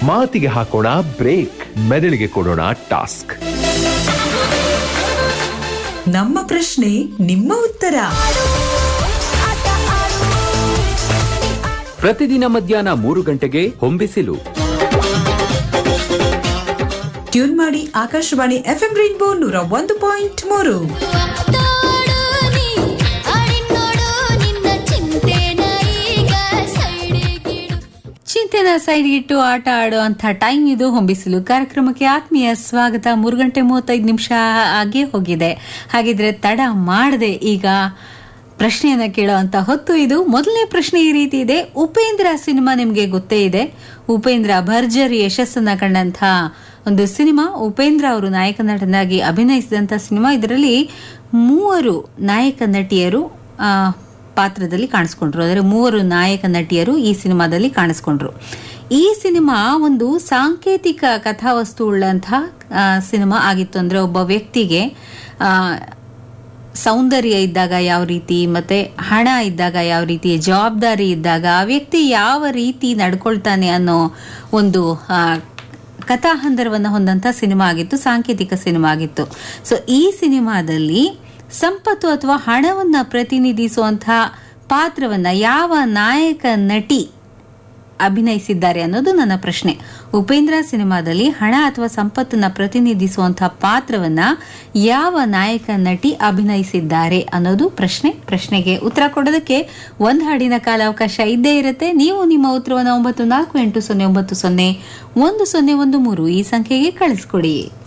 ಮಾತಿಗೆ ಹಾಕೋಣ ಬ್ರೇಕ್ ಮೆದುಳಿಗೆ ಕೊಡೋಣ ಟಾಸ್ಕ್ ನಮ್ಮ ಪ್ರಶ್ನೆ ನಿಮ್ಮ ಉತ್ತರ ಪ್ರತಿದಿನ ಮಧ್ಯಾಹ್ನ ಮೂರು ಗಂಟೆಗೆ ಹೊಂಬಿಸಿಲು ಟ್ಯೂನ್ ಮಾಡಿ ಆಕಾಶವಾಣಿ ಎಫ್ಎಂ ರೈನ್ಬೋ ನೂರ ಒಂದು ಪಾಯಿಂಟ್ ಮೂರು ಚಿಂತೆನ ಸೈಡ್ ಇಟ್ಟು ಆಟ ಆಡುವಂತ ಟೈಮ್ ಇದು ಹೊಂಬಿಸಲು ಕಾರ್ಯಕ್ರಮಕ್ಕೆ ಆತ್ಮೀಯ ಸ್ವಾಗತ ಮೂರು ಗಂಟೆ ಮೂವತ್ತೈದು ನಿಮಿಷ ಆಗೇ ಹೋಗಿದೆ ಹಾಗಿದ್ರೆ ತಡ ಮಾಡದೆ ಈಗ ಪ್ರಶ್ನೆಯನ್ನ ಕೇಳುವಂತ ಹೊತ್ತು ಇದು ಮೊದಲನೇ ಪ್ರಶ್ನೆ ಈ ರೀತಿ ಇದೆ ಉಪೇಂದ್ರ ಸಿನಿಮಾ ನಿಮಗೆ ಗೊತ್ತೇ ಇದೆ ಉಪೇಂದ್ರ ಭರ್ಜರಿ ಯಶಸ್ಸನ್ನ ಕಂಡಂತ ಒಂದು ಸಿನಿಮಾ ಉಪೇಂದ್ರ ಅವರು ನಾಯಕ ನಟನಾಗಿ ಅಭಿನಯಿಸಿದಂತ ಸಿನಿಮಾ ಇದರಲ್ಲಿ ಮೂವರು ನಾಯಕ ನಟಿಯರು ಆ, ಪಾತ್ರದಲ್ಲಿ ಕಾಣಿಸ್ಕೊಂಡ್ರು ಅಂದರೆ ಮೂವರು ನಾಯಕ ನಟಿಯರು ಈ ಸಿನಿಮಾದಲ್ಲಿ ಕಾಣಿಸ್ಕೊಂಡ್ರು ಈ ಸಿನಿಮಾ ಒಂದು ಸಾಂಕೇತಿಕ ಕಥಾವಸ್ತು ಉಳ್ಳಂತಹ ಆ, ಸಿನಿಮಾ ಆಗಿತ್ತು ಅಂದ್ರೆ ಒಬ್ಬ ವ್ಯಕ್ತಿಗೆ ಆ, ಸೌಂದರ್ಯ ಇದ್ದಾಗ ಯಾವ ರೀತಿ ಮತ್ತೆ ಹಣ ಇದ್ದಾಗ ಯಾವ ರೀತಿ ಜವಾಬ್ದಾರಿ ಇದ್ದಾಗ ಆ ವ್ಯಕ್ತಿ ಯಾವ ರೀತಿ ನಡ್ಕೊಳ್ತಾನೆ ಅನ್ನೋ ಒಂದು ಆ, ಕಥಾಹಂದರವನ್ನು ಹೊಂದಂತ ಸಿನಿಮಾ ಆಗಿತ್ತು ಸಾಂಕೇತಿಕ ಸಿನಿಮಾ ಆಗಿತ್ತು ಸೊ ಈ ಸಿನಿಮಾದಲ್ಲಿ ಸಂಪತ್ತು ಅಥವಾ ಹಣವನ್ನ ಪ್ರತಿನಿಧಿಸುವಂತಹ ಪಾತ್ರವನ್ನ ಯಾವ ನಾಯಕ ನಟಿ ಅಭಿನಯಿಸಿದ್ದಾರೆ ಅನ್ನೋದು ನನ್ನ ಪ್ರಶ್ನೆ ಉಪೇಂದ್ರ ಸಿನಿಮಾದಲ್ಲಿ ಹಣ ಅಥವಾ ಸಂಪತ್ತನ್ನ ಪ್ರತಿನಿಧಿಸುವಂತಹ ಪಾತ್ರವನ್ನ ಯಾವ ನಾಯಕ ನಟಿ ಅಭಿನಯಿಸಿದ್ದಾರೆ ಅನ್ನೋದು ಪ್ರಶ್ನೆ ಪ್ರಶ್ನೆಗೆ ಉತ್ತರ ಕೊಡೋದಕ್ಕೆ ಒಂದು ಹಾಡಿನ ಕಾಲಾವಕಾಶ ಇದ್ದೇ ಇರುತ್ತೆ ನೀವು ನಿಮ್ಮ ಉತ್ತರವನ್ನು ಒಂಬತ್ತು ನಾಲ್ಕು ಎಂಟು ಸೊನ್ನೆ ಒಂಬತ್ತು ಸೊನ್ನೆ ಒಂದು ಸೊನ್ನೆ ಒಂದು ಮೂರು ಈ ಸಂಖ್ಯೆಗೆ ಕಳಿಸ್ಕೊಡಿ